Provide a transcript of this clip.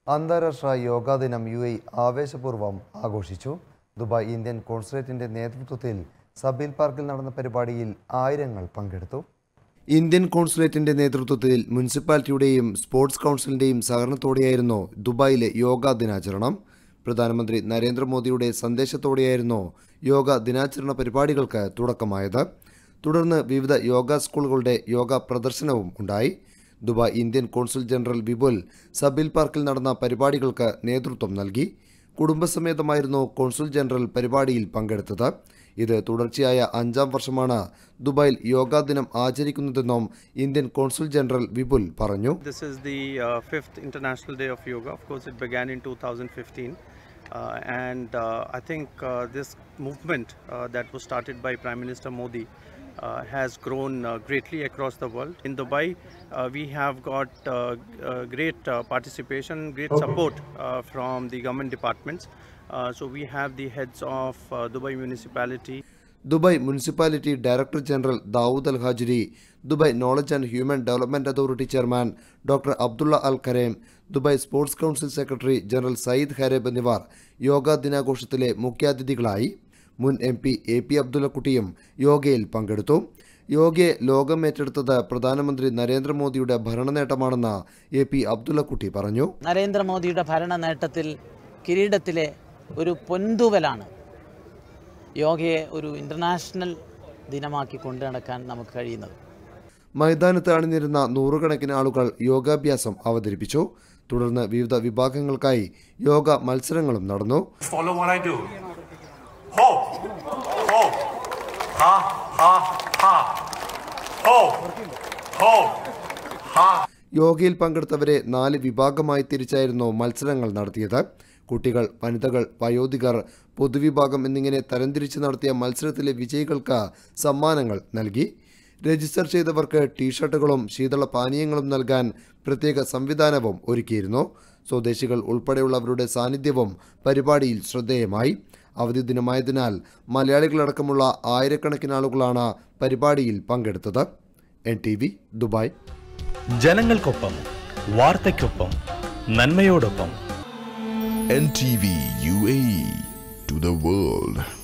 അന്താരാഷ്ട്ര യോഗാ ദിനം U A ആവേശപൂർവ്വം ആഘോഷിച്ചു ദുബായ് ഇന്ത്യൻ കോൺസുലേറ്റിന്റെ നേതൃത്വത്തിൽ സബീൽ പാർക്കിൽ നടന്ന പരിപാടിയിൽ ആയിരങ്ങൾ പങ്കെടുത്തു ഇന്ത്യൻ കോൺസുലേറ്റിന്റെ നേതൃത്വത്തിൽ മുനിസിപ്പാലിറ്റിയുടെയും സ്പോർട്സ് കൗൺസിലിന്റെയും സഹകരണത്തോടെയായിരുന്നു ദുബായിലെ യോഗാ ദിനാചരണം പ്രധാനമന്ത്രി നരേന്ദ്രമോദിയുടെ സന്ദേശത്തോടെയായിരുന്നു യോഗ ദിനാചരണ പരിപാടികൾക്ക് തുടക്കമായത് തുടർന്ന് വിവിധ യോഗ സ്കൂളുകളുടെ യോഗ പ്രദർശനവും ഉണ്ടായി Dubai Indian consul general Vipul Zabeel പാർക്കിൽ നടന്ന പരിപാടികൾക്ക് നേതൃത്വം നൽകി കുടുംബസമേതമായിരുന്നു കോൺസുൽ ജനറൽ പരിപാടിയിൽ പങ്കെടുത്തത് ഇത് തുടർച്ചയായ അഞ്ചാം വർഷമാണ് ദുബായിൽ യോഗാ ദിനം ആചരിക്കുന്നതെന്നും ഇന്ത്യൻ കോൺസുൽ ജനറൽ വിപുൽ പറഞ്ഞു This is the uh, fifth International Day of Yoga. Of course, it began in 2015. Uh, and uh, I think uh, this movement uh, that was started by Prime Minister Modi uh, has grown uh, greatly across the world. In Dubai, uh, we have got uh, uh, great uh, participation, great support uh, from the government departments. Uh, so we have the heads of uh, Dubai municipality, Dubai municipality director general Dawood Al Hajiri Dubai knowledge and human development authority chairman doctor Abdulla Al Karam Dubai sports council secretary general Saeed Hareb എന്നിവർ യോഗാ ദിനാഘോഷത്തിലെ മുഖ്യാതിഥികളായി മുൻ M P A P അബ്ദുള്ളക്കുട്ടിയും യോഗയിൽ പങ്കെടുത്തു യോഗയെ ലോകം ഏറ്റെടുത്തത് പ്രധാനമന്ത്രി നരേന്ദ്രമോദിയുടെ ഭരണനേട്ടമാണെന്ന് എ പി അബ്ദുള്ളക്കുട്ടി പറഞ്ഞു നരേന്ദ്രമോദിയുടെ ഭരണ നേട്ടത്തിൽ കിരീടത്തിലെ ഒരു പൊൻതൂവലാണ് യോഗയെ ഒരു ഇൻ്റർനാഷണൽ ദിനമാക്കി കൊണ്ടു നടക്കാൻ നമുക്ക് കഴിയുന്നത് മൈതാനത്ത് അണിനിരുന്ന നൂറുകണക്കിന് ആളുകൾ യോഗാഭ്യാസം അവതരിപ്പിച്ചു തുടർന്ന് വിവിധ വിഭാഗങ്ങൾക്കായി യോഗ മത്സരങ്ങളും നടന്നു Follow what I do. Ho, ho, ha, ha, ha. Ho, ho, ha. യോഗയിൽ പങ്കെടുത്തവരെ നാല് വിഭാഗമായി തിരിച്ചായിരുന്നു മത്സരങ്ങൾ നടത്തിയത് കുട്ടികൾ വനിതകൾ വയോധികർ പൊതുവിഭാഗം എന്നിങ്ങനെ തരംതിരിച്ച് നടത്തിയ മത്സരത്തിലെ വിജയികൾക്ക് സമ്മാനങ്ങൾ നൽകി രജിസ്റ്റർ ചെയ്തവർക്ക് ടീഷർട്ടുകളും ശീതള പാനീയങ്ങളും നൽകാൻ പ്രത്യേക സംവിധാനവും ഒരുക്കിയിരുന്നു സ്വദേശികൾ ഉൾപ്പെടെയുള്ളവരുടെ സാന്നിധ്യവും പരിപാടിയിൽ ശ്രദ്ധേയമായി അവധി ദിനമായതിനാൽ മലയാളികളടക്കമുള്ള ആയിരക്കണക്കിന് ആളുകളാണ് പരിപാടിയിൽ പങ്കെടുത്തത് എൻ ടി വി ദുബായ് ജനങ്ങൾക്കൊപ്പം വാർത്തയ്ക്കൊപ്പം നന്മയോടൊപ്പം NTV UAE to the world.